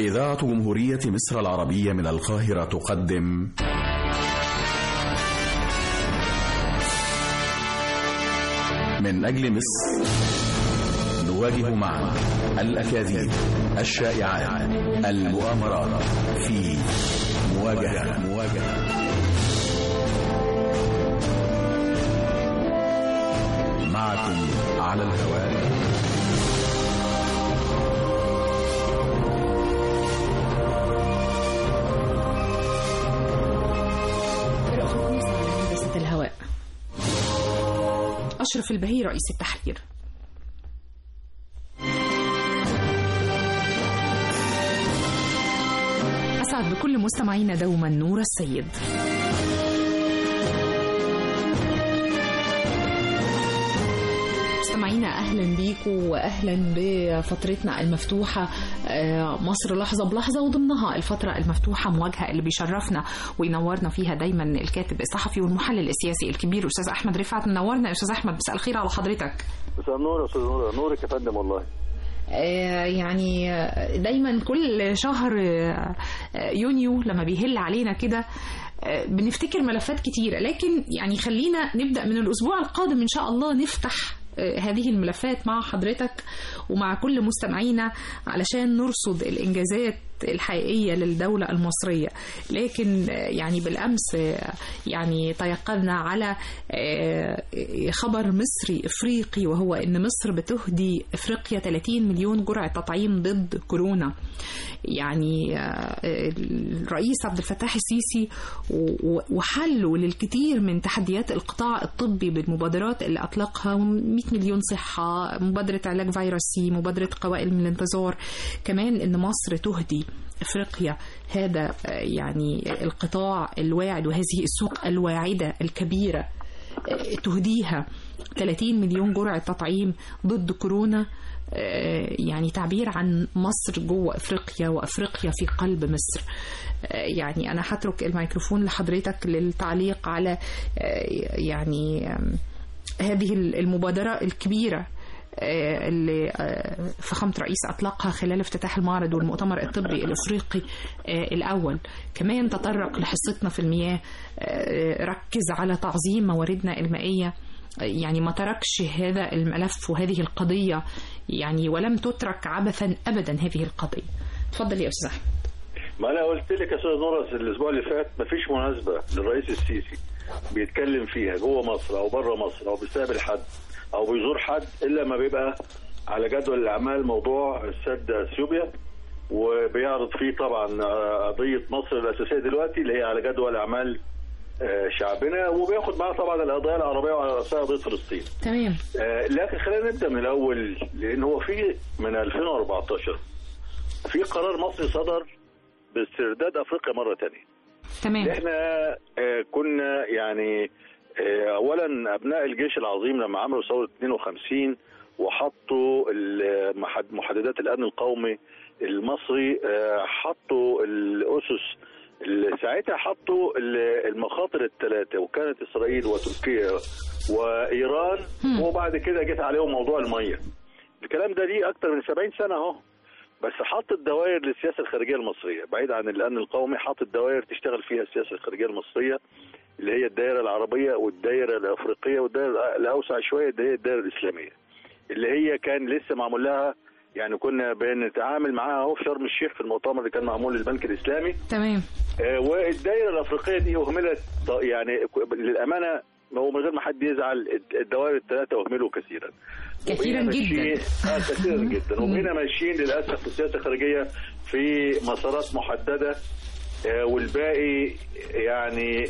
إذاعة جمهورية مصر العربية من القاهرة تقدم من أجل مصر نواجه معا الأكاذيب الشائعات المؤامرات في مواجهة مواجهة معكم على الهواء هندسة الهواء أشرف البهي رئيس التحرير أسعد بكل مستمعينا دوما نور السيد مستمعينا اهلا بيكم واهلا بفترتنا المفتوحه آه، مصر لحظه بلحظه وضمنها الفتره المفتوحه مواجهه اللي بيشرفنا وينورنا فيها دايما الكاتب الصحفي والمحلل السياسي الكبير استاذ احمد رفعت منورنا يا استاذ احمد مساء الخير على حضرتك مساء النور يا استاذ نور نورك يا فندم والله آه، يعني آه، دايما كل شهر آه، آه، يونيو لما بيهل علينا كده آه، بنفتكر ملفات كتيرة لكن يعني خلينا نبدأ من الأسبوع القادم إن شاء الله نفتح آه، هذه الملفات مع حضرتك ومع كل مستمعينا علشان نرصد الإنجازات الحقيقية للدولة المصرية لكن آه، يعني بالأمس آه، يعني تيقظنا على آه، خبر مصري إفريقي وهو أن مصر بتهدي إفريقيا 30 مليون جرعة تطعيم ضد كورونا يعني آه، الرئيس عبد الفتاح السيسي و- و- وحله للكثير من تحديات القطاع الطبي بالمبادرات اللي أطلقها 100 مليون صحة مبادرة علاج فيروس سي مبادرة قوائم الانتظار كمان أن مصر تهدي افريقيا هذا آه، يعني القطاع الواعد وهذه السوق الواعده الكبيره آه، تهديها 30 مليون جرعه تطعيم ضد كورونا آه، يعني تعبير عن مصر جوه افريقيا وافريقيا في قلب مصر آه، يعني انا هترك الميكروفون لحضرتك للتعليق على آه، يعني آم، هذه المبادره الكبيره آه، اللي آه، فخامة رئيس أطلقها خلال افتتاح المعرض والمؤتمر الطبي الإفريقي آه، الأول كمان تطرق لحصتنا في المياه آه، ركز على تعظيم مواردنا المائية آه، يعني ما تركش هذا الملف وهذه القضية يعني ولم تترك عبثا أبدا هذه القضية تفضل يا أستاذ أحمد ما انا قلت لك يا استاذ نور الاسبوع اللي فات مفيش مناسبه للرئيس السيسي بيتكلم فيها جوه مصر او بره مصر او بيستقبل حد او بيزور حد الا ما بيبقى على جدول الاعمال موضوع السد اثيوبيا وبيعرض فيه طبعا آه، قضيه مصر الاساسيه دلوقتي اللي هي على جدول اعمال آه، شعبنا وبياخد معاه طبعا القضايا العربيه وعلى راسها قضيه فلسطين تمام آه، لكن خلينا نبدا من الاول لان هو في من 2014 في قرار مصري صدر باسترداد افريقيا مره ثانيه تمام احنا آه، كنا يعني آه، اولا ابناء الجيش العظيم لما عملوا ثوره 52 وحطوا المحد- محددات الامن القومي المصري آه، حطوا الاسس اللي ساعتها حطوا ال- المخاطر الثلاثه وكانت اسرائيل وتركيا وايران هم. وبعد كده جت عليهم موضوع الميه الكلام ده ليه اكتر من 70 سنه اهو بس حط الدوائر للسياسه الخارجيه المصريه بعيد عن الامن القومي حط الدوائر تشتغل فيها السياسه الخارجيه المصريه اللي هي الدائره العربيه والدائره الافريقيه والدائره الاوسع شويه اللي هي الدائره الاسلاميه اللي هي كان لسه معمول لها يعني كنا بنتعامل معاها اهو في شرم الشيخ في المؤتمر اللي كان معمول للبنك الاسلامي تمام آه، والدائره الافريقيه دي اهملت ط- يعني ك- للامانه هو من غير ما حد يزعل الدوائر الثلاثه اهملوا كثيرا كثيرا وبقينا جدا. ماشيين- اه كثيرا جدا وبقينا ماشيين للاسف في السياسه الخارجيه في مسارات محدده آه، والباقي يعني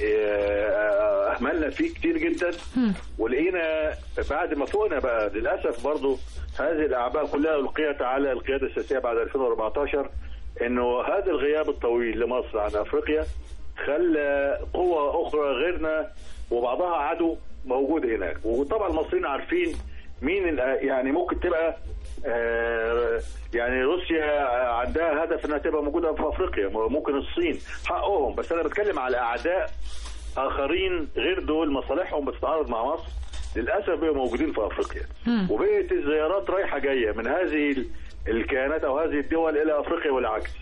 آه، اهملنا فيه كتير جدا هم. ولقينا بعد ما فوقنا بقى للاسف برضو هذه الاعباء كلها القيت على القياده السياسيه بعد 2014 انه هذا الغياب الطويل لمصر عن افريقيا خلى قوى اخرى غيرنا وبعضها عدو موجود هناك وطبعا المصريين عارفين مين ال- يعني ممكن تبقى آه، يعني روسيا عندها هدف انها تبقى موجوده في افريقيا ممكن الصين حقهم بس انا بتكلم على اعداء اخرين غير دول مصالحهم بتتعارض مع مصر للاسف بقوا موجودين في افريقيا مم. وبقت الزيارات رايحه جايه من هذه ال- الكيانات او هذه الدول الى افريقيا والعكس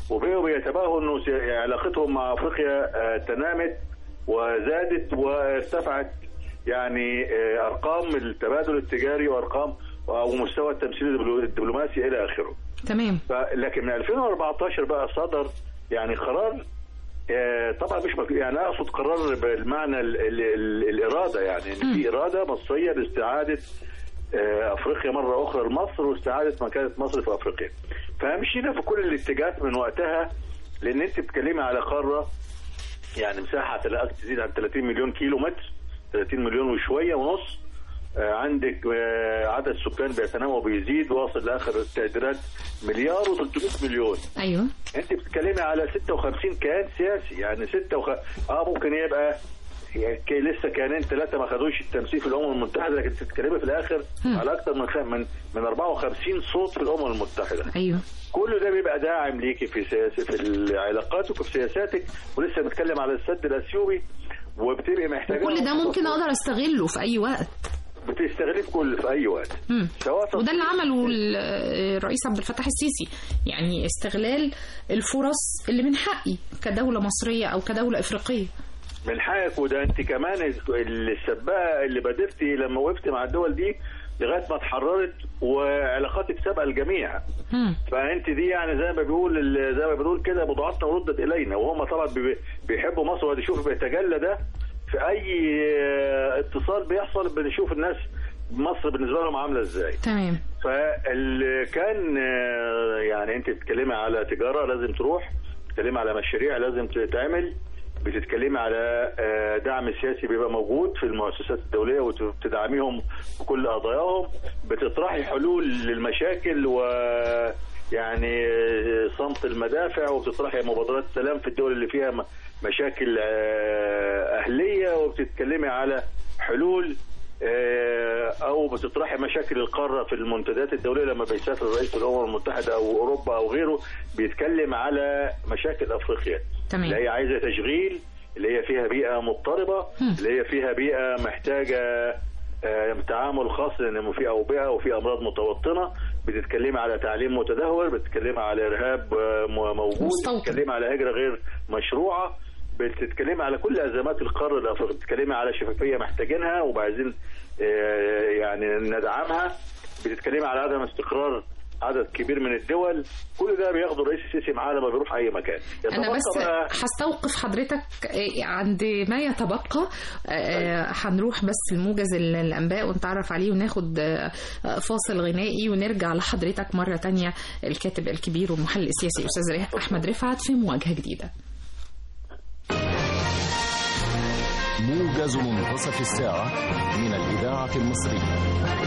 وبقوا بيتباهوا انه س- علاقتهم مع افريقيا آه، تنامت وزادت وارتفعت يعني آه، ارقام التبادل التجاري وارقام او مستوى التمثيل الدبلو- الدبلوماسي الى اخره. تمام ف- لكن من 2014 بقى صدر يعني قرار آه، طبعا مش مك- يعني اقصد قرار بالمعنى ال ال ال الاراده يعني ان في اراده مصريه لاستعاده آه، افريقيا مره اخرى لمصر واستعاده مكانه مصر في افريقيا. فمشينا في كل الاتجاهات من وقتها لان انت بتتكلمي على قاره يعني مساحه تلاقيك تزيد عن 30 مليون كيلو متر 30 مليون وشويه ونص آه، عندك آه، عدد سكان بيتنامى وبيزيد واصل لاخر التقديرات مليار و300 مليون ايوه انت بتتكلمي على 56 كيان سياسي يعني 6 وخ... اه ممكن يبقى يعني كي- لسه كيانين ثلاثه ما خدوش التمثيل في الامم المتحده لكن بتتكلمي في الاخر مم. على اكثر من خ... من من 54 صوت في الامم المتحده ايوه كل ده بيبقى داعم ليكي في سياسة في العلاقات وفي سياساتك ولسه بنتكلم على السد الاثيوبي وبتبقي محتاجه كل ده ممكن اقدر استغله في اي وقت بتستغليه في كل في اي وقت مم. سواء وده اللي عمله ال- الرئيس عبد الفتاح السيسي يعني استغلال الفرص اللي من حقي كدولة مصرية أو كدولة إفريقية من حقك وده انت كمان السباقه اللي بادرتي لما وقفت مع الدول دي لغايه ما اتحررت وعلاقاتك سابقه الجميع مم. فانت دي يعني زي ما بيقول ال- زي ما بنقول كده بضاعتنا ردت الينا وهم طبعا بي- بيحبوا مصر وادي شوف بيتجلى ده في اي اه، اتصال بيحصل بنشوف الناس مصر بالنسبه لهم عامله ازاي تمام فاللي كان اه، يعني انت بتتكلمي على تجاره لازم تروح بتتكلمي على مشاريع لازم تتعمل بتتكلمي على اه، دعم سياسي بيبقى موجود في المؤسسات الدوليه وتدعميهم بكل قضاياهم بتطرحي حلول للمشاكل و يعني اه، صمت المدافع وبتطرحي مبادرات سلام في الدول اللي فيها م- مشاكل اه، اهليه وبتتكلمي على حلول آه، او بتطرحي مشاكل القاره في المنتديات الدوليه لما بيسافر رئيس الامم المتحده او اوروبا او غيره بيتكلم على مشاكل افريقيا تمام. اللي هي عايزه تشغيل اللي هي فيها بيئه مضطربه هم. اللي هي فيها بيئه محتاجه آه، تعامل خاص لان في اوبئه وفي امراض متوطنه بتتكلمي على تعليم متدهور بتتكلمي على ارهاب آه، م- موجود مستوطن. بتتكلمي على هجره غير مشروعه بتتكلمي على كل ازمات القاره الافريقيه بتتكلمي على شفافيه محتاجينها وعايزين آه، يعني ندعمها بتتكلمي على عدم استقرار عدد كبير من الدول كل ده بياخده الرئيس السيسي معاه لما بيروح اي مكان أنا يتبقى بس بقى- هستوقف حضرتك آه، عند ما يتبقى آه، هنروح بس لموجز ال- الأنباء ونتعرف عليه وناخد آه، فاصل غنائي ونرجع لحضرتك مرة تانية الكاتب الكبير والمحلل السياسي أستاذ ريح- أحمد رفعت في مواجهة جديدة موجز منتصف الساعة من الإذاعة المصرية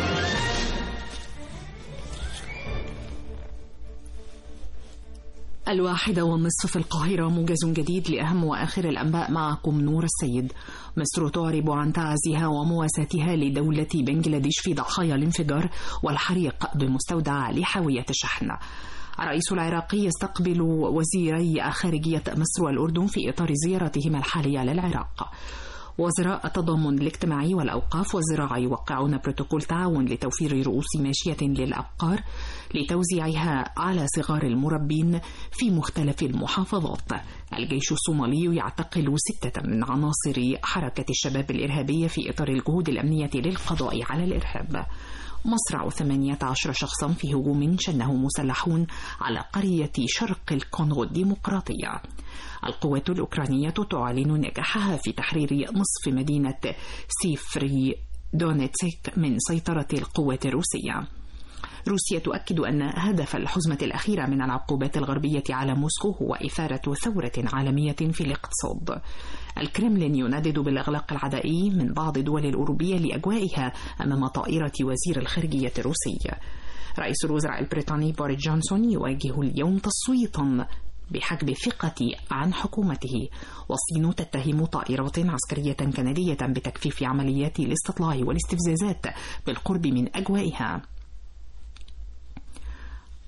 الواحدة والنصف في القاهرة موجز جديد لأهم وآخر الأنباء معكم نور السيد مصر تعرب عن تعازيها ومواساتها لدولة بنجلاديش في ضحايا الانفجار والحريق بمستودع لحاوية الشحن الرئيس العراقي يستقبل وزيري خارجية مصر والأردن في إطار زيارتهما الحالية للعراق وزراء التضامن الاجتماعي والأوقاف والزراعة يوقعون بروتوكول تعاون لتوفير رؤوس ماشية للأبقار لتوزيعها على صغار المربين في مختلف المحافظات الجيش الصومالي يعتقل ستة من عناصر حركة الشباب الإرهابية في إطار الجهود الأمنية للقضاء على الإرهاب مصرع 18 شخصا في هجوم شنه مسلحون على قرية شرق الكونغو الديمقراطية القوات الأوكرانية تعلن نجاحها في تحرير نصف مدينة سيفري دونيتسك من سيطرة القوات الروسية روسيا تؤكد أن هدف الحزمة الأخيرة من العقوبات الغربية على موسكو هو إثارة ثورة عالمية في الاقتصاد. الكرملين يندد بالإغلاق العدائي من بعض الدول الأوروبية لأجوائها أمام طائرة وزير الخارجية الروسي. رئيس الوزراء البريطاني بوريس جونسون يواجه اليوم تصويتا بحجب ثقة عن حكومته والصين تتهم طائرات عسكرية كندية بتكثيف عمليات الاستطلاع والاستفزازات بالقرب من أجوائها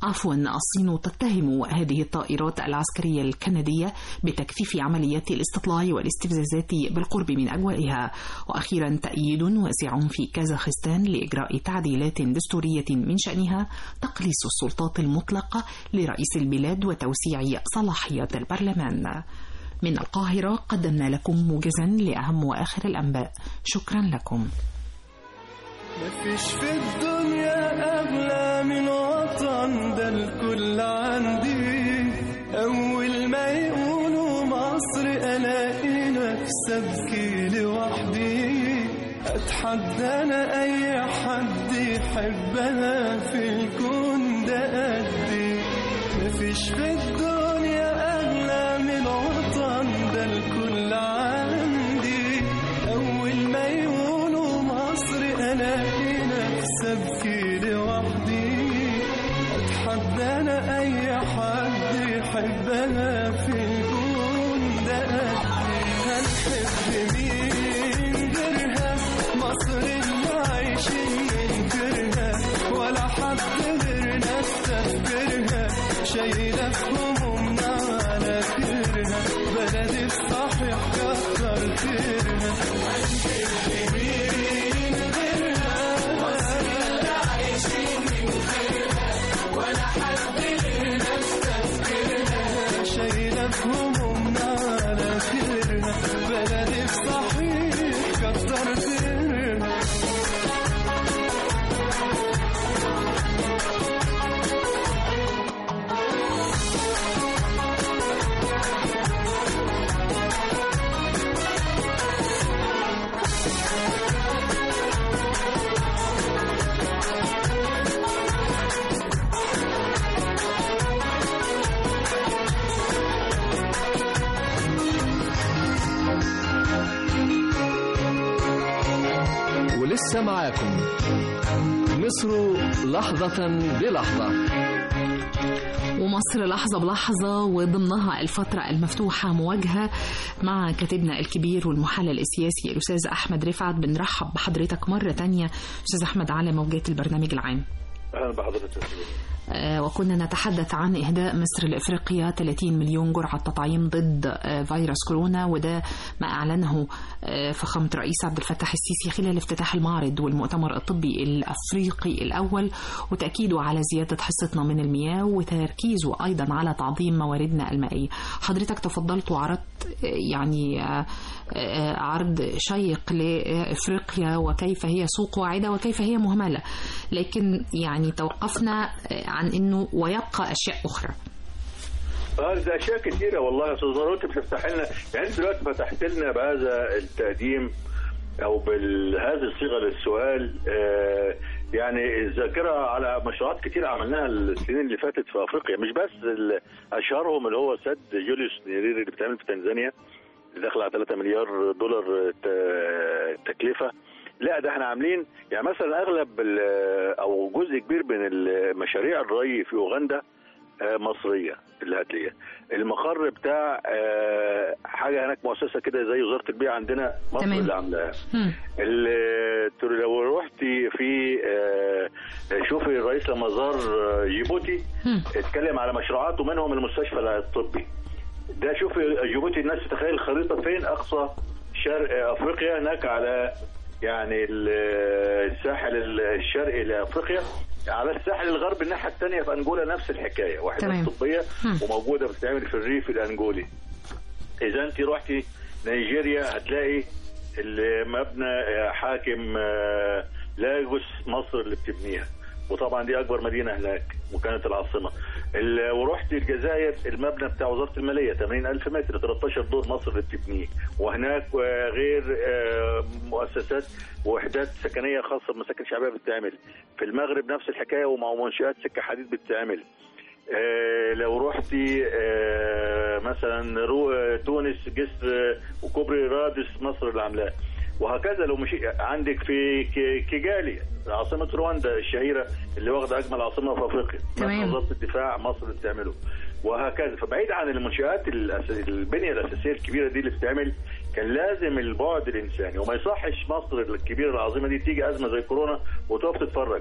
عفوا الصين تتهم هذه الطائرات العسكرية الكندية بتكثيف عمليات الاستطلاع والاستفزازات بالقرب من أجوائها وأخيرا تأييد واسع في كازاخستان لإجراء تعديلات دستورية من شأنها تقليص السلطات المطلقة لرئيس البلاد وتوسيع صلاحيات البرلمان من القاهرة قدمنا لكم موجزا لأهم وآخر الأنباء شكرا لكم مفيش في الدنيا أغلى من وطن ده الكل عندي أول ما يقولوا مصر ألاقي نفسي أبكي لوحدي أتحدى أنا أي حد يحبها في الكون ده قدي مفيش في الدنيا أغلى من وطن ده الكل عندي أول ما يقولوا مصر ألاقي نفسي أبكي لوحدي أتحدى أنا أي حد يحبها في الكون ده قدي هنحب مين غيرها مصر اللي عايشين ننكرها ولا حد غيرنا استذكرها شايلة في همومنا على كرها بلدي الصحيح كتر خيرها هنحب مين غيرها مصر اللي عايشين ننكرها ولا حد غيرنا استذكرها شايلة في همومنا على كرها بلدي الصحيح كتر خيرها ولسه معاكم مصر لحظة بلحظة ومصر لحظة بلحظة وضمنها الفترة المفتوحة مواجهة مع كاتبنا الكبير والمحلل السياسي الأستاذ أحمد رفعت بنرحب بحضرتك مرة تانية أستاذ أحمد على موجات البرنامج العام اهلا بحضرتك آه، وكنا نتحدث عن إهداء مصر لإفريقيا 30 مليون جرعة تطعيم ضد آه، فيروس كورونا وده ما أعلنه آه، فخامة الرئيس عبد الفتاح السيسي خلال افتتاح المعرض والمؤتمر الطبي الأفريقي الأول وتأكيده على زيادة حصتنا من المياه وتركيزه أيضا على تعظيم مواردنا المائية حضرتك تفضلت وعرضت آه، يعني آه، آه، عرض شيق لإفريقيا وكيف هي سوق واعدة وكيف هي مهملة لكن يعني توقفنا آه، عن أنه ويبقى أشياء أخرى اه ده اشياء كتيره والله يا استاذ ضروري انت بتفتح لنا يعني انت دلوقتي فتحت لنا بهذا التقديم او بهذه الصيغه للسؤال آه يعني الذاكره على مشروعات كتير عملناها السنين اللي فاتت في افريقيا مش بس ال- اشهرهم اللي هو سد جوليوس نيريري اللي بيتعمل في تنزانيا اللي داخل على 3 مليار دولار ت- تكلفه لا ده احنا عاملين يعني مثلا اغلب ال- او جزء كبير من المشاريع الري في اوغندا آه، مصريه اللي هتلاقيها المقر بتاع آه، حاجه هناك مؤسسه كده زي وزاره البيئه عندنا مصر تمام. اللي عاملاها مم. ال- تر- لو رحتي في آه، شوفي الرئيس لما زار آه، جيبوتي مم. اتكلم على مشروعات ومنهم المستشفى الطبي ده شوفي جيبوتي الناس تتخيل الخريطه فين اقصى شرق افريقيا هناك على يعني ال- الساحل الشرقي لافريقيا على الساحل الغربي الناحيه الثانيه في انجولا نفس الحكايه تمام. وحدات طبيه مم. وموجوده بتتعمل في الريف الانجولي اذا انت رحتي نيجيريا هتلاقي المبنى حاكم آه، لاجوس مصر اللي بتبنيها وطبعا دي اكبر مدينه هناك وكانت العاصمه ال- ورحت الجزائر المبنى بتاع وزاره الماليه 80000 متر 13 دور مصر اللي بتبنيه وهناك آه، غير آه، مؤسسات ووحدات سكنيه خاصه بمساكن شعبيه بتتعمل في المغرب نفس الحكايه ومع منشات سكه حديد بتتعمل آه، لو رحتي آه، مثلا رو آه، تونس جسر آه، وكوبري رادس مصر اللي عاملاه وهكذا لو مشي عندك في ك- كيجالي عاصمه رواندا الشهيره اللي واخده اجمل عاصمه في افريقيا تمام. وزاره الدفاع مصر اللي بتعمله وهكذا فبعيد عن المنشآت الأس- البنية الأساسية الكبيرة دي اللي بتتعمل كان لازم البعد الإنساني وما يصحش مصر الكبيرة العظيمة دي تيجي أزمة زي كورونا وتقف تتفرج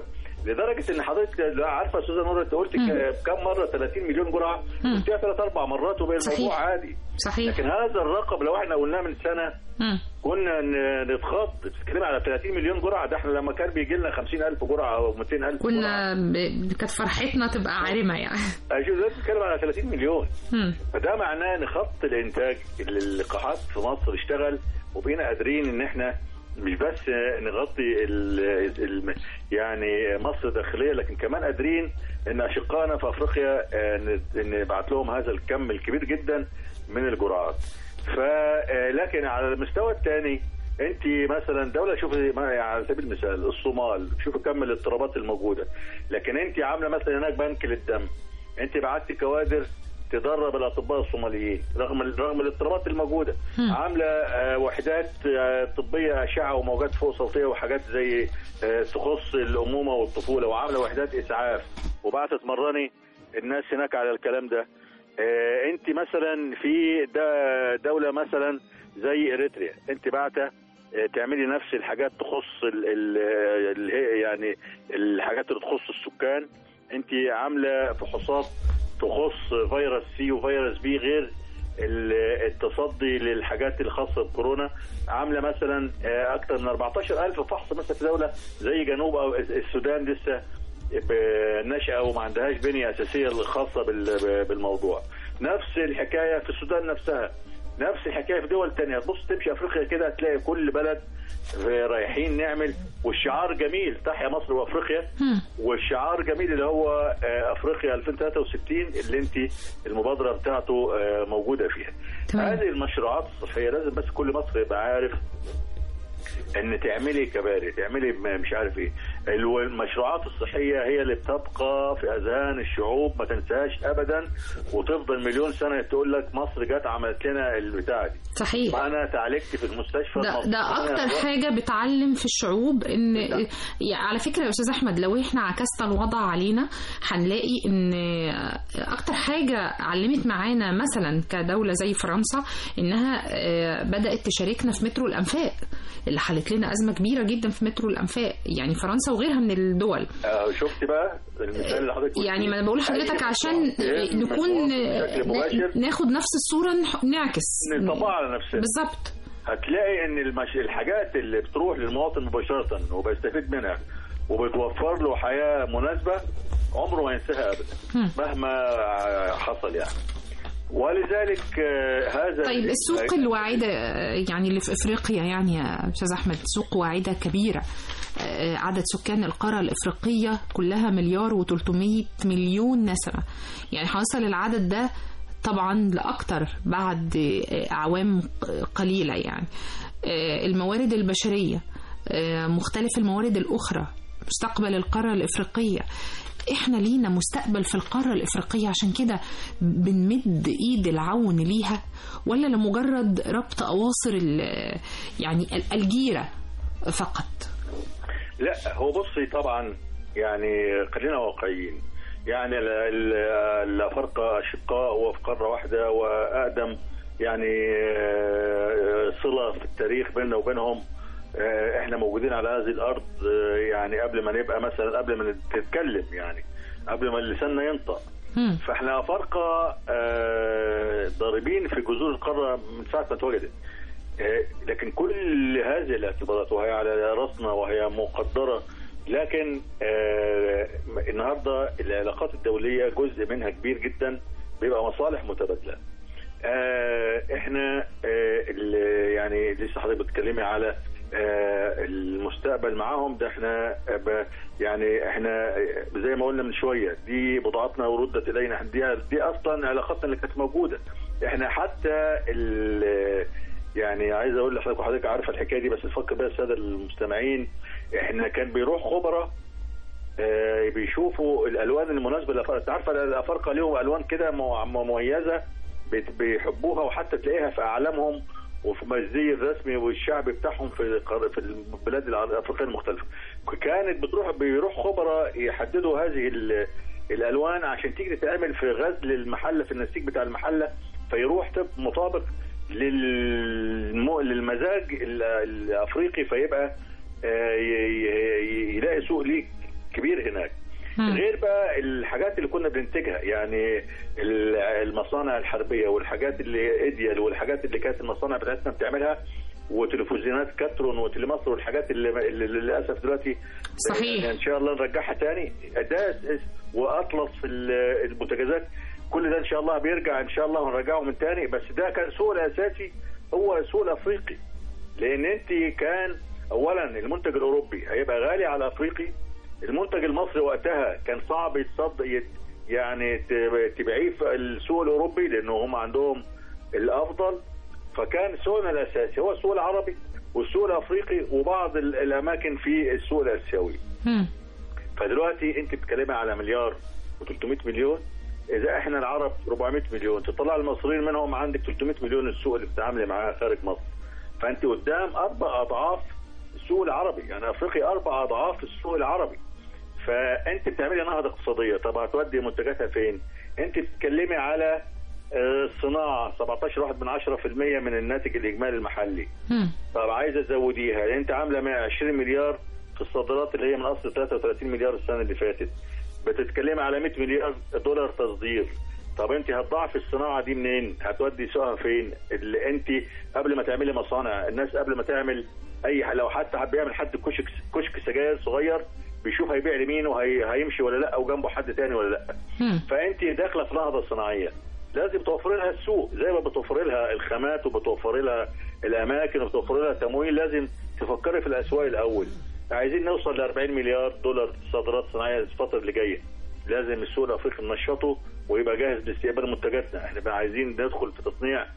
لدرجه ان حضرتك لا عارفه يا استاذه نور انت قلت ك- كم مره 30 مليون جرعه مم. قلتها ثلاث اربع مرات وبقى صحيح. الموضوع عادي صحيح لكن هذا الرقم لو احنا قلناه من سنه مم. كنا ن- نتخض بتتكلم على 30 مليون جرعه ده احنا لما كان بيجي لنا 50000 جرعه او 200000 كنا ب... كانت فرحتنا تبقى عارمه يعني اشوف دلوقتي بتتكلم على 30 مليون مم. فده معناه ان خط الانتاج اللقاحات في مصر اشتغل وبقينا قادرين ان احنا مش بس نغطي ال ال يعني مصر داخليه لكن كمان قادرين ان اشقائنا في افريقيا آه، ن- نبعت لهم هذا الكم الكبير جدا من الجرعات. ف آه، لكن على المستوى الثاني انت مثلا دوله شوف ما- يعني على سبيل المثال الصومال شوف كم الاضطرابات الموجوده لكن انت عامله مثلا هناك بنك للدم انت بعتي كوادر تدرب الاطباء الصوماليين رغم رغم الاضطرابات الموجوده مم. عامله آه، وحدات آه، طبيه اشعه وموجات فوق صوتيه وحاجات زي آه، تخص الامومه والطفوله وعامله وحدات اسعاف وبعثت مرني الناس هناك على الكلام ده آه، انت مثلا في دا- دوله مثلا زي اريتريا انت بعته آه، تعملي نفس الحاجات تخص ال ال ال يعني الحاجات اللي تخص السكان انت عامله فحوصات تخص فيروس سي وفيروس بي غير ال- التصدي للحاجات الخاصه بكورونا عامله مثلا آه، اكثر من 14000 فحص مثلا في دوله زي جنوب او السودان لسه ب- ناشئه وما عندهاش بنيه اساسيه خاصه بال- بالموضوع نفس الحكايه في السودان نفسها نفس الحكايه في دول تانية تبص تمشي افريقيا كده هتلاقي كل بلد رايحين نعمل والشعار جميل تحيا مصر وافريقيا مم. والشعار جميل اللي هو آه، افريقيا 2063 اللي انت المبادره بتاعته آه، موجوده فيها. تمام. هذه المشروعات الصحيه لازم بس كل مصر يبقى عارف ان تعملي كباري تعملي م- مش عارف ايه الو- المشروعات الصحيه هي اللي بتبقى في اذهان الشعوب ما تنساهاش ابدا وتفضل مليون سنه تقول لك مصر جت عملت لنا البتاع دي صحيح ما انا تعالجت في المستشفى ده المصرية. ده اكتر حاجه بتعلم في الشعوب ان نعم. يعني على فكره يا استاذ احمد لو احنا عكسنا الوضع علينا هنلاقي ان اكتر حاجه علمت معانا مثلا كدوله زي فرنسا انها آه، بدات تشاركنا في مترو الانفاق اللي حلت لنا ازمه كبيره جدا في مترو الانفاق يعني فرنسا وغيرها من الدول آه، شفت بقى المثال اللي حضرتك قلتيه؟ يعني ما أنا بقول لحضرتك أي عشان مشروع نكون بشكل مباشر ناخد نفس الصوره نح- نعكس نطبقها على نفسنا بالظبط هتلاقي ان المش... الحاجات اللي بتروح للمواطن مباشره وبيستفيد منها وبتوفر له حياه مناسبه عمره ما ينساها ابدا هم. مهما حصل يعني ولذلك آه، هذا طيب السوق الواعدة آه، يعني اللي في افريقيا يعني يا استاذ احمد سوق واعدة كبيرة آه، عدد سكان القارة الافريقية كلها مليار و300 مليون نسمة يعني هنوصل العدد ده طبعا لاكتر بعد آه، اعوام قليلة يعني آه، الموارد البشرية آه، مختلف الموارد الاخرى مستقبل القارة الافريقية احنا لينا مستقبل في القارة الافريقية عشان كده بنمد ايد العون ليها ولا لمجرد ربط اواصر ال- يعني ال- الجيرة فقط لا هو بصي طبعا يعني خلينا واقعيين يعني ال- ال- الافارقه اشقاء وفي قاره واحده واقدم يعني آه، صله في التاريخ بيننا وبينهم آه، احنا موجودين على هذه الارض آه، يعني قبل ما نبقى مثلا قبل ما نتكلم يعني قبل ما لساننا ينطق مم. فاحنا افارقه آه، ضاربين في جذور القاره من ساعه ما اتوجدت آه، لكن كل هذه الاعتبارات وهي على راسنا وهي مقدره لكن آه، النهارده العلاقات الدوليه جزء منها كبير جدا بيبقى مصالح متبادله. آه، احنا آه، ال- يعني لسه حضرتك بتتكلمي على آه، المستقبل معاهم ده احنا آه، ب- يعني احنا آه، زي ما قلنا من شويه دي بضاعتنا وردت الينا دي دي اصلا علاقاتنا اللي كانت موجوده احنا حتى ال- يعني عايز اقول لحضرتك وحضرتك عارفه الحكايه دي بس تفكر بيها الساده المستمعين احنا كان بيروح خبراء آه، بيشوفوا الالوان المناسبه للافارقه انت عارفه الافارقه ليهم الوان كده مو- مميزه بت- بيحبوها وحتى تلاقيها في اعلامهم وفي الزي الرسمي والشعبي بتاعهم في القار- في البلاد الع- الافريقيه المختلفه كانت بتروح بيروح خبراء يحددوا هذه ال- الالوان عشان تيجي تتعمل في غزل المحله في النسيج بتاع المحله فيروح طب مطابق للم... للمزاج ال- الافريقي فيبقى آه، ي- ي- يلاقي سوق ليك كبير هناك مم. غير بقى الحاجات اللي كنا بننتجها يعني ال- المصانع الحربيه والحاجات اللي اديال والحاجات اللي كانت المصانع بتاعتنا بتعملها وتلفزيونات كاترون وتلمصر والحاجات اللي, اللي للاسف دلوقتي صحيح. ان شاء الله نرجعها تاني ده واطلس في ال- المنتجزات كل ده ان شاء الله بيرجع ان شاء الله ونرجعه من تاني بس ده كان سوق الاساسي هو السوق الافريقي لان انت كان اولا المنتج الاوروبي هيبقى غالي على الافريقي المنتج المصري وقتها كان صعب يتصد يت- يعني ت- تبيعيه في السوق الاوروبي لانه هم عندهم الافضل فكان سوقنا الاساسي هو السوق العربي والسوق الافريقي وبعض ال- الاماكن في السوق الاسيوي مم. فدلوقتي انت بتتكلمي على مليار و300 مليون اذا احنا العرب 400 مليون تطلع المصريين منهم عندك 300 مليون السوق اللي بتتعاملي معاه خارج مصر فانت قدام اربع اضعاف السوق العربي يعني افريقيا اربع اضعاف السوق العربي فانت بتعملي نهضه اقتصاديه طب هتودي منتجاتها فين؟ انت بتتكلمي على آه، صناعه 17 واحد من 10% من الناتج الاجمالي المحلي مم. طب عايزه تزوديها لان انت عامله 120 مليار في الصادرات اللي هي من اصل 33 مليار السنه اللي فاتت بتتكلمي على 100 مليار دولار تصدير طب انت هتضاعفي الصناعه دي منين؟ هتودي سوقها فين؟ اللي انت قبل ما تعملي مصانع الناس قبل ما تعمل اي لو حتى حد بيعمل حد كشك كشك سجاير صغير بيشوف هيبيع لمين وهيمشي ولا لا وجنبه حد تاني ولا لا مم. فانت داخله في نهضه صناعيه لازم توفري لها السوق زي ما بتوفري لها الخامات وبتوفري لها الاماكن وبتوفري لها تمويل لازم تفكري في الاسواق الاول عايزين نوصل ل 40 مليار دولار صادرات صناعيه الفتره اللي جايه لازم السوق الافريقي ننشطه ويبقى جاهز لاستقبال منتجاتنا احنا بقى عايزين ندخل في تصنيع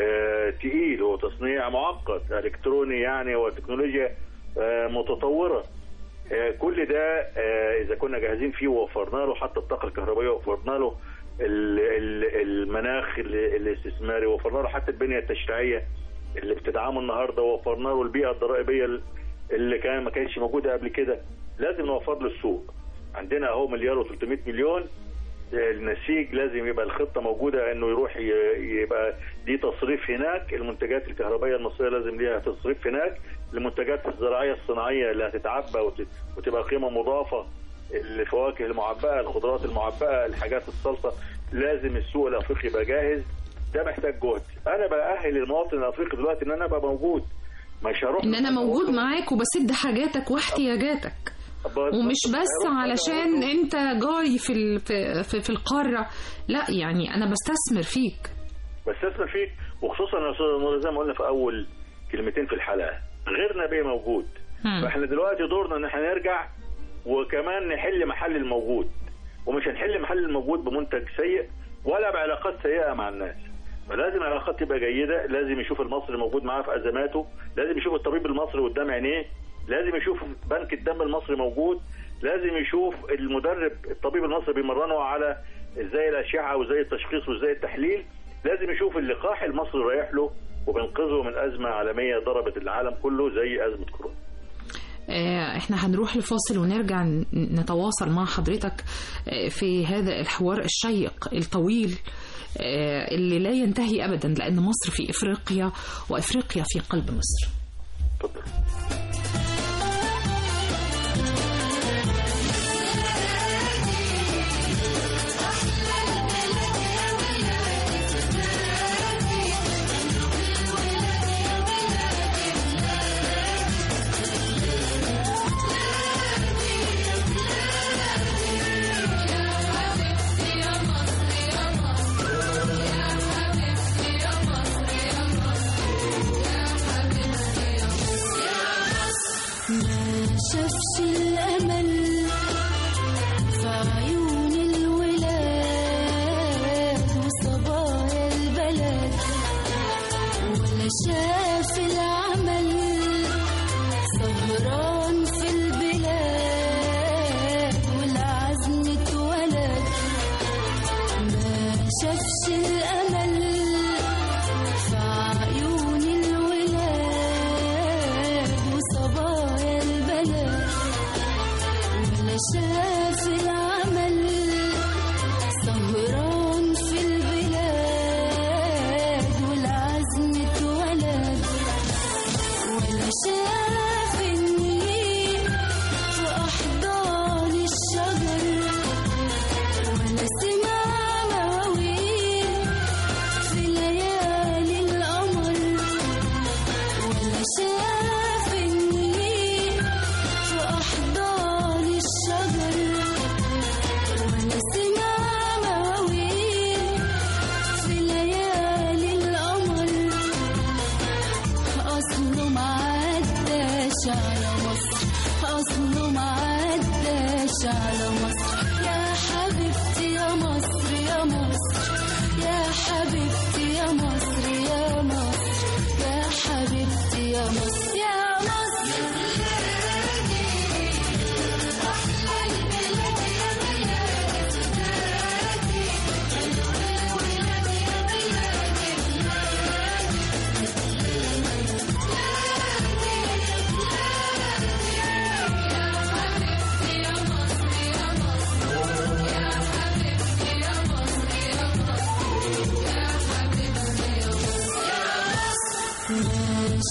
آه تقيل وتصنيع معقد الكتروني يعني وتكنولوجيا آه متطوره آه، كل ده آه، اذا كنا جاهزين فيه ووفرنا له حتى الطاقه الكهربائيه ووفرنا له ال- ال- المناخ ال- الاستثماري ووفرنا له حتى البنيه التشريعيه اللي بتدعمه النهارده ووفرنا له البيئه الضرائبيه ال- اللي كان ما كانتش موجوده قبل كده لازم نوفر له السوق عندنا اهو مليار و300 مليون آه، النسيج لازم يبقى الخطه موجوده انه يروح ي- يبقى دي تصريف هناك المنتجات الكهربائيه المصريه لازم ليها تصريف هناك المنتجات الزراعيه الصناعيه اللي هتتعبى وت- وتبقى قيمه مضافه الفواكه المعبأه الخضروات المعبأه الحاجات الصلصه لازم السوق الافريقي يبقى جاهز ده محتاج جهد انا باهل المواطن الافريقي دلوقتي ان انا ابقى موجود مش هروح ان انا موجود معاك وبسد حاجاتك واحتياجاتك ومش بس علشان انت جاي في ال- في في, في القاره لا يعني انا بستثمر فيك بستثمر فيك وخصوصا يا استاذ نور زي ما قلنا في اول كلمتين في الحلقه غيرنا بيه موجود مم. فاحنا دلوقتي دورنا ان احنا نرجع وكمان نحل محل الموجود ومش هنحل محل الموجود بمنتج سيء ولا بعلاقات سيئه مع الناس فلازم العلاقات تبقى جيده لازم يشوف المصري موجود معاه في ازماته لازم يشوف الطبيب المصري قدام عينيه لازم يشوف بنك الدم المصري موجود لازم يشوف المدرب الطبيب المصري بيمرنه على ازاي الاشعه وازاي التشخيص وازاي التحليل لازم يشوف اللقاح المصري رايح له وبينقذه من ازمه عالميه ضربت العالم كله زي ازمه كورونا آه، احنا هنروح لفاصل ونرجع ن- نتواصل مع حضرتك آه، في هذا الحوار الشيق الطويل آه، اللي لا ينتهي ابدا لان مصر في افريقيا وافريقيا في قلب مصر اتفضل ما شافش الأمل في عيون الولاد وصبايا البلد ولا شاف العمل سهران في البلاد والعزم اتولد ما شافش الأمل في عيون الولاد وصبايا البلد ولا شاف العمل سهران في البلاد والعزم اتولد ولا شاف النيل في أحضان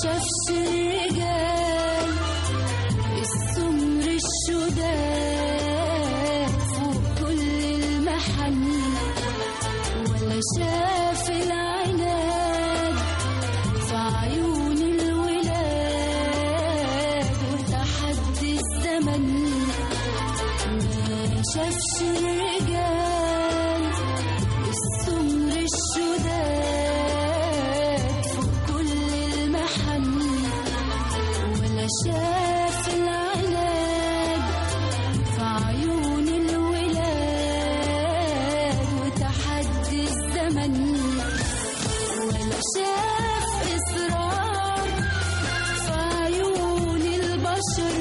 شافش الرجال السمر الشداد فوق كل المحن ولا شاف العناد في عيون الولاد وتحدي الزمن ما شافش الرجال السمر الشداد فوق كل المحن ولا شاف العناد في عيون الولاد وتحدي الزمن ولا شاف إصرار في عيون البشر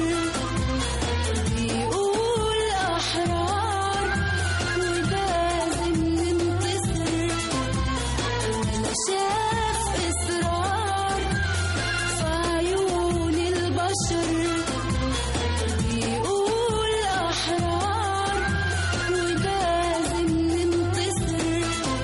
بيقول أحرار ولازم ننتصر ولا شاف إصرار في عيون البشر بيقول أحرار ولازم ننتصر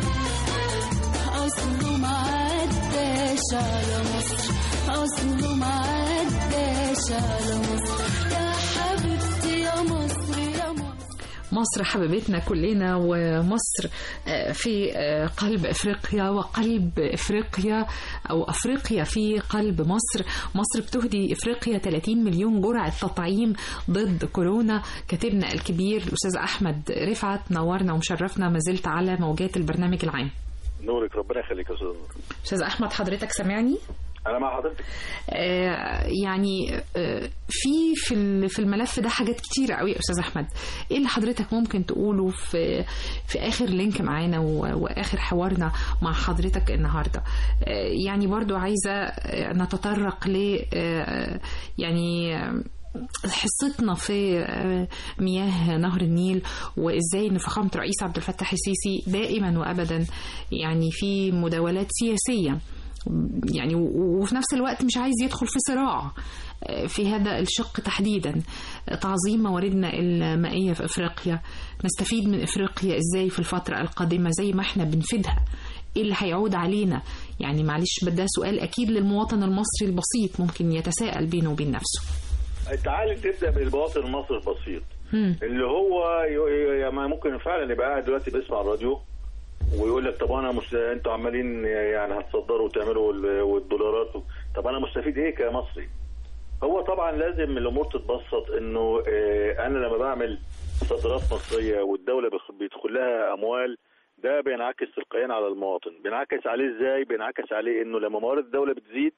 أصله ما عداش على مصر أصله ما عداش على مصر يا حبيبتي يا مصر يا مصر مصر حبيبتنا كلنا ومصر آه، في آه، قلب افريقيا وقلب افريقيا او افريقيا في قلب مصر مصر بتهدي افريقيا 30 مليون جرعه تطعيم ضد كورونا كاتبنا الكبير الاستاذ احمد رفعت نورنا ومشرفنا ما زلت على موجات البرنامج العام نورك ربنا يخليك يا استاذ نور. استاذ احمد حضرتك سامعني انا مع حضرتك آه، يعني آه، في في ال- في الملف ده حاجات كتيرة قوي يا استاذ احمد ايه اللي حضرتك ممكن تقوله في في اخر لينك معانا و- واخر حوارنا مع حضرتك النهارده آه، يعني برضو عايزه آه، نتطرق ل آه، يعني آه، حصتنا في آه، مياه نهر النيل وازاي ان فخامه رئيس عبد الفتاح السيسي دائما وابدا يعني في مداولات سياسيه يعني و- وفي نفس الوقت مش عايز يدخل في صراع آه، في هذا الشق تحديدا آه، تعظيم مواردنا المائية في أفريقيا نستفيد من أفريقيا إزاي في الفترة القادمة زي ما احنا بنفيدها ايه اللي هيعود علينا يعني معلش ده سؤال اكيد للمواطن المصري البسيط ممكن يتساءل بينه وبين نفسه تعالي تبدا بالمواطن المصري البسيط مم. اللي هو ي- ي- ما ممكن فعلا يبقى قاعد دلوقتي بيسمع الراديو ويقول لك طب انا مش انتوا عمالين يعني هتصدروا وتعملوا ال- والدولارات و... طب انا مستفيد ايه كمصري؟ هو طبعا لازم الامور تتبسط انه آه، انا لما بعمل صادرات مصريه والدوله بخ- بيدخل لها اموال ده بينعكس تلقائيا على المواطن بينعكس عليه ازاي بينعكس عليه انه لما موارد الدوله بتزيد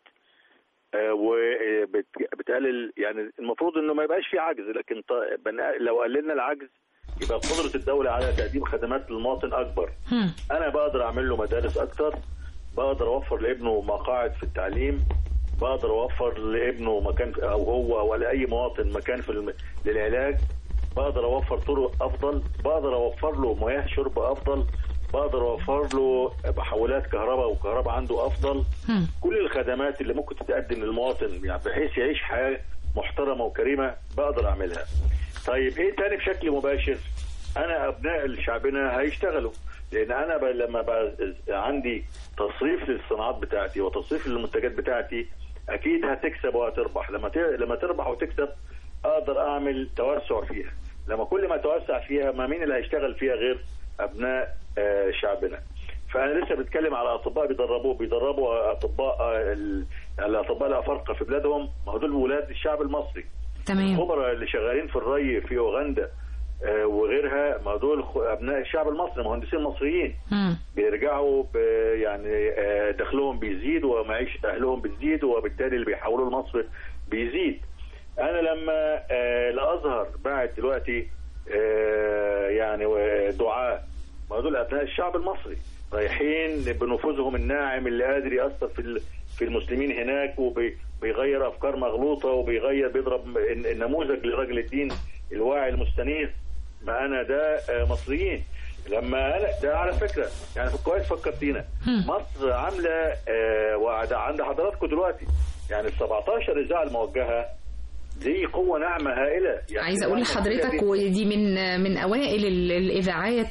وبتقلل يعني المفروض انه ما يبقاش في عجز لكن ط- بن- لو قللنا العجز يبقى قدره الدوله على تقديم خدمات للمواطن اكبر هم. انا بقدر اعمل له مدارس اكتر بقدر اوفر لابنه مقاعد في التعليم بقدر اوفر لابنه مكان في- او هو او لاي مواطن مكان في الم... للعلاج بقدر اوفر طرق افضل بقدر اوفر له مياه شرب افضل بقدر اوفر له محولات كهرباء وكهرباء عنده افضل هم. كل الخدمات اللي ممكن تتقدم للمواطن يعني بحيث يعيش حياه محترمه وكريمه بقدر اعملها. طيب ايه تاني بشكل مباشر؟ انا ابناء شعبنا هيشتغلوا لان انا ب... لما ب... عندي تصريف للصناعات بتاعتي وتصريف للمنتجات بتاعتي اكيد هتكسب وهتربح لما ت... لما تربح وتكسب اقدر اعمل توسع فيها لما كل ما توسع فيها ما مين اللي هيشتغل فيها غير ابناء آه، شعبنا فانا لسه بتكلم على اطباء بيدربوا بيدربوا اطباء آه، ال- الاطباء الافارقه في بلادهم ما هو دول ولاد الشعب المصري تمام الخبراء اللي شغالين في الري في اوغندا آه، وغيرها ما دول خ- ابناء الشعب المصري مهندسين مصريين هم. بيرجعوا ب- يعني آه، دخلهم بيزيد ومعيشه اهلهم بتزيد وبالتالي اللي بيحولوا لمصر بيزيد انا لما آه، الازهر بعت دلوقتي آه، يعني دعاء ما دول ابناء الشعب المصري رايحين بنفوذهم الناعم اللي قادر ياثر في ال- في المسلمين هناك وبيغير افكار مغلوطه وبيغير بيضرب الن- النموذج لرجل الدين الواعي المستنير ما انا ده آه، مصريين لما انا ده على فكره يعني كويس فكرتينا مصر عامله آه، وده عند حضراتكم دلوقتي يعني ال 17 اذاعه الموجهه دي قوه ناعمه هائله يعني عايزه اقول لحضرتك ودي من من اوائل ال- الاذاعات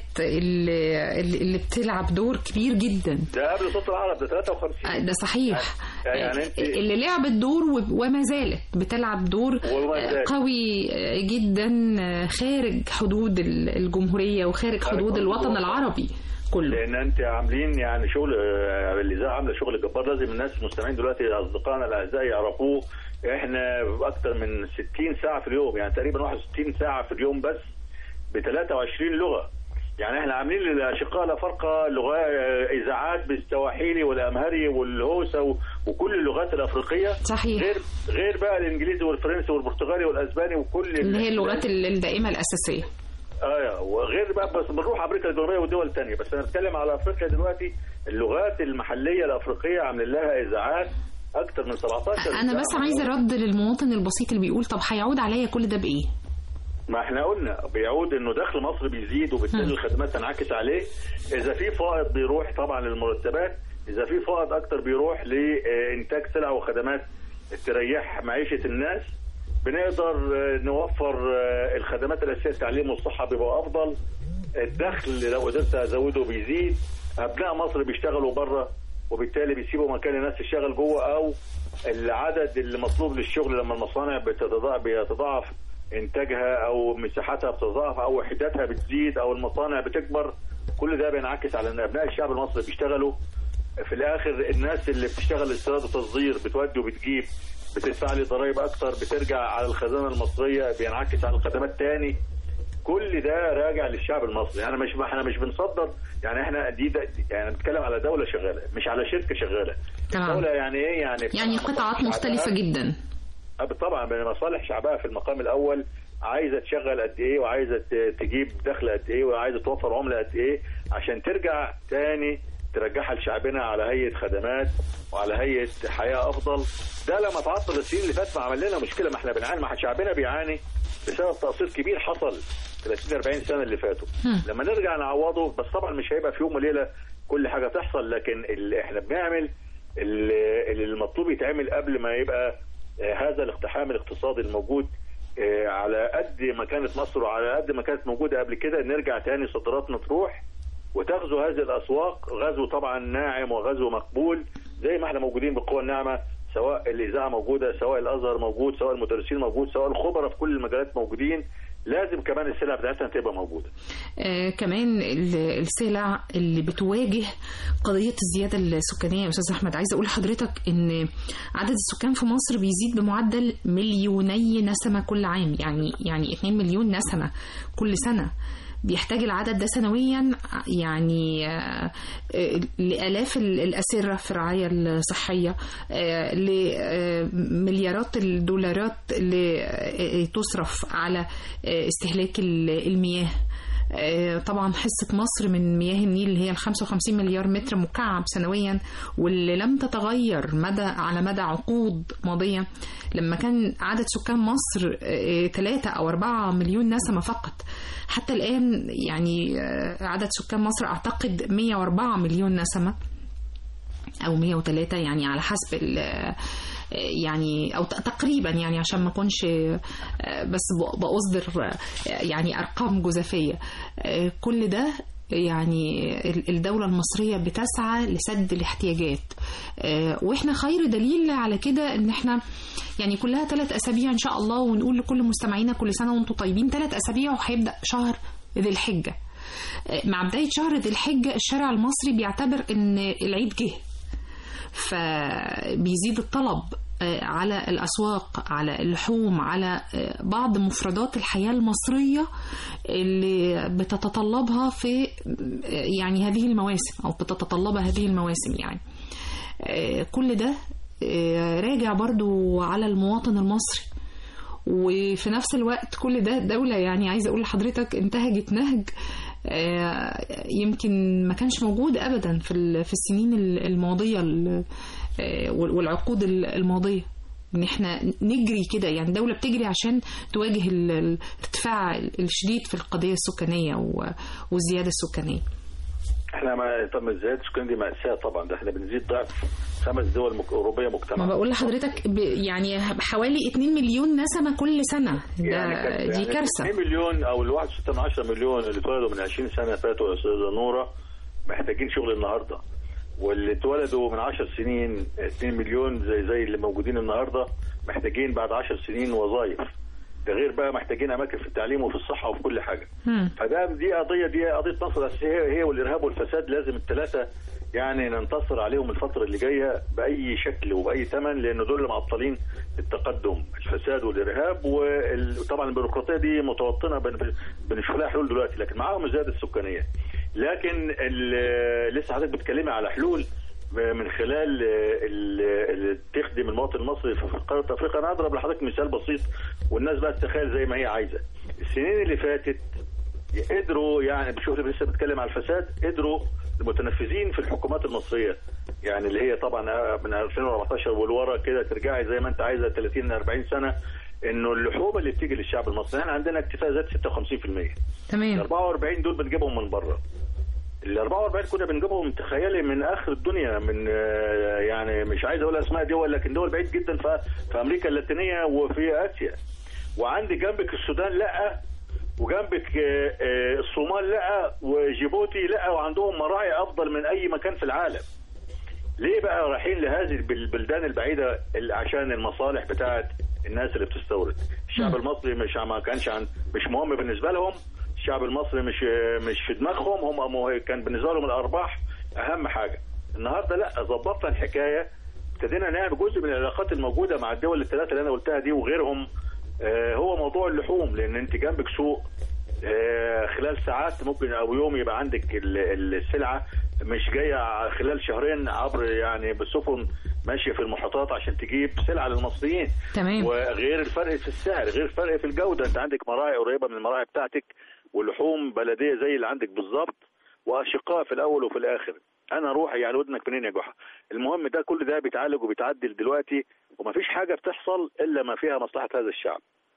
اللي, اللي بتلعب دور كبير جدا ده قبل صوت العرب ده 53 ده صحيح يعني انت اللي لعبت دور و- وما زالت بتلعب دور وما زالت. قوي جدا خارج حدود ال- الجمهورية وخارج خارج حدود حدود الوطن الوطن. العربي كله لان انت عاملين يعني شغل آه، الاذاعه عامله شغل جبار لازم الناس المستمعين دلوقتي اصدقائنا الاعزاء يعرفوه احنا اكتر من 60 ساعه في اليوم يعني تقريبا 61 ساعه في اليوم بس ب 23 لغه يعني احنا عاملين للاشقاء الافارقه لغه آه، اذاعات بالسواحيلي والامهري والهوسه و- وكل اللغات الافريقيه صحيح غير غير بقى الانجليزي والفرنسي والبرتغالي والاسباني وكل اللي هي اللغات ال- الدائمة الأساسية اه وغير بقى بس بنروح امريكا الجنوبيه ودول تانية بس انا بتكلم على افريقيا دلوقتي اللغات المحليه الافريقيه عاملين لها اذاعات اكتر من 17 أنا إذاعة. بس عايزة رد للمواطن البسيط اللي بيقول طب هيعود عليا كل ده بإيه؟ ما احنا قلنا بيعود انه دخل مصر بيزيد وبالتالي الخدمات تنعكس عليه اذا في فائض بيروح طبعا للمرتبات اذا في فائض اكتر بيروح لانتاج سلع وخدمات تريح معيشه الناس بنقدر آه، نوفر آه، الخدمات الاساسيه التعليم والصحه بيبقى افضل الدخل لو قدرت ازوده بيزيد ابناء مصر بيشتغلوا بره وبالتالي بيسيبوا مكان الناس تشتغل جوه او العدد اللي مطلوب للشغل لما المصانع بتتضاعف بيتضاعف انتاجها او مساحتها بتتضاعف او وحداتها بتزيد او المصانع بتكبر كل ده بينعكس على ان ابناء الشعب المصري بيشتغلوا في الاخر الناس اللي بتشتغل استيراد وتصدير بتودي وبتجيب بتدفع لي ضرائب اكتر بترجع على الخزانه المصريه بينعكس على الخدمات تاني كل ده راجع للشعب المصري احنا مش احنا مش بنصدر يعني احنا دي, ده يعني بنتكلم على دوله شغاله مش على شركه شغاله تمام. دوله يعني ايه يعني يعني قطاعات مختلفة جدا أب- طبعا بين مصالح شعبها في المقام الاول عايزه تشغل قد ايه وعايزه ت- تجيب دخل قد ايه وعايزه توفر عمله قد ايه عشان ترجع تاني ترجعها لشعبنا على هيئه خدمات وعلى هيئه حياه افضل ده لما تعطل السنين اللي فاتت ما عمل لنا مشكله ما احنا بنعاني ما شعبنا بيعاني بسبب تقصير كبير حصل 30 40 سنه اللي فاتوا لما نرجع نعوضه بس طبعا مش هيبقى في يوم وليله كل حاجه تحصل لكن اللي احنا بنعمل اللي اللي المطلوب يتعمل قبل ما يبقى آه، هذا الاقتحام الاقتصادي الموجود آه، على قد ما كانت مصر وعلى قد ما كانت موجوده قبل كده نرجع تاني صادراتنا تروح وتغزو هذه الاسواق غزو طبعا ناعم وغزو مقبول زي ما احنا موجودين بالقوى الناعمه سواء الاذاعه موجوده سواء الازهر موجود سواء المدرسين موجود سواء الخبراء في كل المجالات موجودين لازم كمان السلع بتاعتنا تبقى موجوده آه كمان ال- السلع اللي بتواجه قضية الزيادة السكانية يا أستاذ أحمد عايزة أقول لحضرتك إن عدد السكان في مصر بيزيد بمعدل مليوني نسمة كل عام يعني يعني 2 مليون نسمة كل سنة بيحتاج العدد ده سنويا يعني آه، آه، لآلاف ال- الأسرة في الرعاية الصحية آه، لمليارات الدولارات اللي آه، تصرف على آه، استهلاك ال- المياه آه، طبعا حصة مصر من مياه النيل اللي هي ال 55 مليار متر مكعب سنويا واللي لم تتغير مدى على مدى عقود ماضية لما كان عدد سكان مصر 3 أو 4 مليون نسمة فقط حتى الآن يعني آه، عدد سكان مصر أعتقد 104 مليون نسمة او 103 يعني على حسب ال- يعني او ت- تقريبا يعني عشان ما اكونش آه، بس ب- باصدر آه، يعني ارقام جزافيه آه، كل ده يعني ال- الدولة المصرية بتسعى لسد الاحتياجات آه، واحنا خير دليل على كده ان احنا يعني كلها ثلاث اسابيع ان شاء الله ونقول لكل مستمعينا كل سنة وانتم طيبين ثلاث اسابيع وهيبدأ شهر ذي الحجة آه، مع بداية شهر ذي الحجة الشارع المصري بيعتبر ان العيد جه فبيزيد الطلب آه، على الأسواق على اللحوم على آه، بعض مفردات الحياة المصرية اللي بتتطلبها في آه، يعني هذه المواسم أو بتتطلبها هذه المواسم يعني آه، كل ده آه، راجع برضو على المواطن المصري وفي نفس الوقت كل ده دولة يعني عايزة أقول لحضرتك انتهجت نهج آه، يمكن ما كانش موجود أبدا في ال- في السنين ال- الماضية ال- آه، وال- والعقود ال- الماضية ان احنا نجري كده يعني دولة بتجري عشان تواجه ال- الارتفاع الشديد في القضية السكانية و- والزيادة السكانية احنا ما طب الزيادة السكانية دي مأساة طبعا ده احنا بنزيد ضعف خمس دول مك... أوروبية ما مجتمع بقول لحضرتك ب... يعني حوالي 2 مليون نسمة كل سنة ده كانت- دي يعني كارثة 2 مليون او ال 1.6 مليون اللي اتولدوا من 20 سنه فاتوا يا استاذه نوره محتاجين شغل النهارده واللي اتولدوا من 10 سنين 2 مليون زي زي اللي موجودين النهارده محتاجين بعد 10 سنين وظائف ده غير بقى محتاجين اماكن في التعليم وفي الصحه وفي كل حاجه مم. فده دي قضيه دي قضيه مصر بس هي هي والارهاب والفساد لازم الثلاثه يعني ننتصر عليهم الفتره اللي جايه باي شكل وباي ثمن لان دول اللي معطلين التقدم الفساد والارهاب وطبعا البيروقراطيه دي متوطنه بن- بنشوف لها حلول دلوقتي لكن معاهم الزياده السكانيه لكن ال- لسه حضرتك بتكلمي على حلول من خلال ال- اللي تخدم المواطن المصري في قاره افريقيا انا اضرب لحضرتك مثال بسيط والناس بقى تتخيل زي ما هي عايزه السنين اللي فاتت قدروا يعني بشوف لسه بتكلم على الفساد قدروا المتنفذين في الحكومات المصريه يعني اللي هي طبعا من 2014 والورا كده ترجعي زي ما انت عايزه 30 40 سنه انه اللحوم اللي بتيجي للشعب المصري احنا عندنا اكتفاء ذات 56% ال تمام 44 دول بنجيبهم من بره ال 44 كنا بنجيبهم تخيلي من اخر الدنيا من آه، يعني مش عايز اقول اسماء دول لكن دول بعيد جدا في في امريكا اللاتينيه وفي اسيا وعندي جنبك السودان لا وجنبك آه، آه، الصومال لا وجيبوتي لا وعندهم مراعي افضل من اي مكان في العالم ليه بقى رايحين لهذه البلدان البعيده اللي عشان المصالح بتاعت الناس اللي بتستورد الشعب المصري مش ما كانش عن مش مهم بالنسبه لهم الشعب المصري مش مش في دماغهم هم مه- كان بالنسبه لهم الارباح اهم حاجه النهارده لا ظبطنا الحكايه ابتدينا نعمل جزء من العلاقات الموجوده مع الدول الثلاثه اللي انا قلتها دي وغيرهم آه، هو موضوع اللحوم لان انت جنبك سوق آه، خلال ساعات ممكن او يوم يبقى عندك ال- السلعه مش جايه خلال شهرين عبر يعني بسفن ماشيه في المحيطات عشان تجيب سلعه للمصريين تمام وغير الفرق في السعر غير الفرق في الجوده انت عندك مراعي قريبه من المراعي بتاعتك ولحوم بلديه زي اللي عندك بالظبط واشقاء في الاول وفي الاخر انا روحي يعني ودنك منين يا جحا المهم ده كل ده بيتعالج وبيتعدل دلوقتي ومفيش حاجه بتحصل الا ما فيها مصلحه هذا الشعب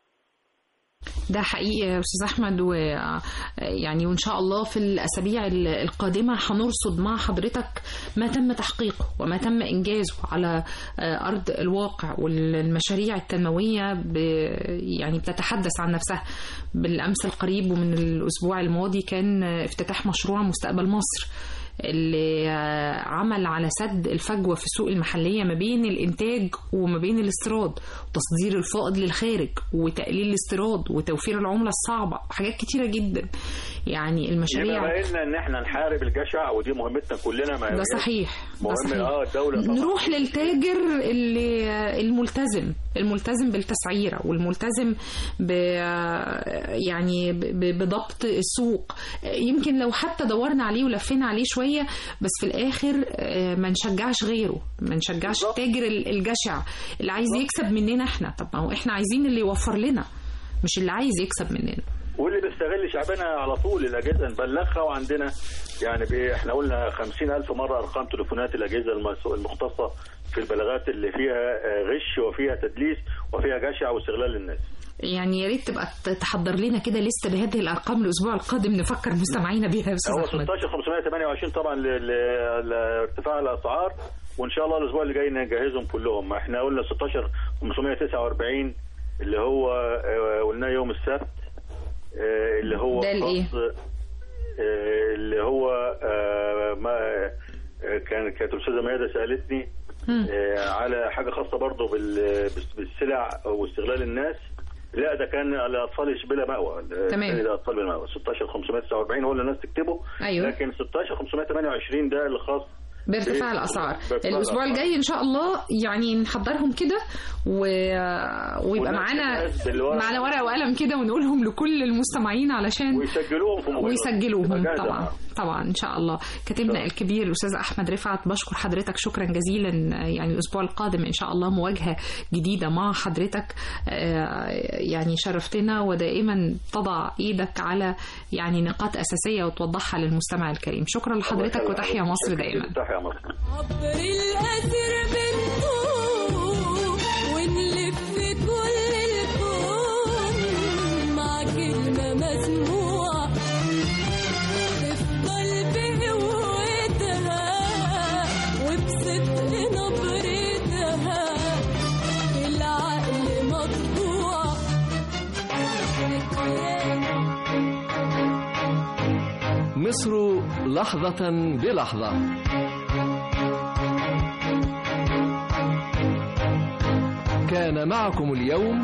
ده حقيقي يا استاذ احمد و يعني وان شاء الله في الاسابيع ال- القادمه هنرصد مع حضرتك ما تم تحقيقه وما تم انجازه على آه، ارض الواقع والمشاريع التنمويه ب يعني بتتحدث عن نفسها بالامس القريب ومن الاسبوع الماضي كان آه، افتتاح مشروع مستقبل مصر اللي آه، عمل على سد الفجوه في السوق المحليه ما بين الانتاج وما بين الاستيراد وتصدير الفائض للخارج وتقليل الاستيراد وتوفير العمله الصعبه وحاجات كتيره جدا يعني يبقى المشاريع بقينا ان احنا نحارب الجشع ودي مهمتنا كلنا ما ده صحيح ده مهم صحيح اه الدوله طبعا نروح للتاجر اللي الملتزم الملتزم بالتسعيره والملتزم ب يعني ب- بضبط السوق يمكن لو حتى دورنا عليه ولفينا عليه شويه بس في الاخر آه، ما نشجعش غيره ما نشجعش بالظبط. التاجر ال- الجشع اللي عايز يكسب مننا احنا طب ما هو احنا عايزين اللي يوفر لنا مش اللي عايز يكسب مننا واللي بيستغل شعبنا على طول الاجهزه نبلغها وعندنا يعني بي احنا قلنا 50000 مره ارقام تليفونات الاجهزه المس- المختصه في البلاغات اللي فيها آه، غش وفيها تدليس وفيها جشع واستغلال للناس يعني يا ريت تبقى ت- تحضر لنا كده لسته بهذه الارقام الاسبوع القادم نفكر مستمعينا بيها يا استاذ هو احمد 16 528 طبعا ل- ل- لارتفاع الاسعار وان شاء الله الاسبوع اللي جاي نجهزهم كلهم احنا قلنا 16 549 اللي هو آه، قلناه يوم السبت آه، اللي هو ده الإيه؟ خاص- آه، اللي هو آه، ما آه، كان كانت الاستاذه ميادة سالتني مم. آه، على حاجه خاصه برضه بال- بالسلع واستغلال الناس لا ده كان الاطفال بلا مأوى تمام. الثاني ده اطفال بلا مأوى 16 549 هو اللي الناس تكتبه أيوه. لكن 16 528 ده اللي خاص بارتفاع بإيه؟ الاسعار بارتفاع الاسبوع الأسعار. الجاي ان شاء الله يعني نحضرهم كده و... ويبقى ونفس معانا الناس بالورق. معانا ورقه وقلم كده ونقولهم لكل المستمعين علشان ويسجلوهم في موبايلهم ويسجلوهم تبقى جاهزة طبعا معاهم. طبعا ان شاء الله كاتبنا الكبير الاستاذ احمد رفعت بشكر حضرتك شكرا جزيلا يعني الاسبوع القادم ان شاء الله مواجهه جديده مع حضرتك آه، يعني شرفتنا ودائما تضع ايدك على يعني نقاط اساسيه وتوضحها للمستمع الكريم شكرا لحضرتك وتحيا مصر دائما تحيا مصر عبر الأثر بنطوف ونلف كل الكون مع كلمة مسموعة تفضل بقوة لحظة بلحظة كان معكم اليوم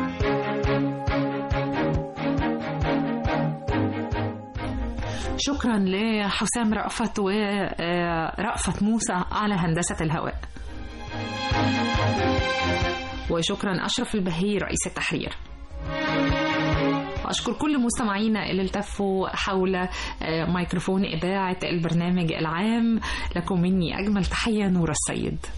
شكرا لحسام رأفت ورأفت موسى على هندسة الهواء وشكرا أشرف البهي رئيس التحرير وأشكر كل مستمعينا اللي التفوا حول آه، ميكروفون إذاعة البرنامج العام لكم مني أجمل تحية نور السيد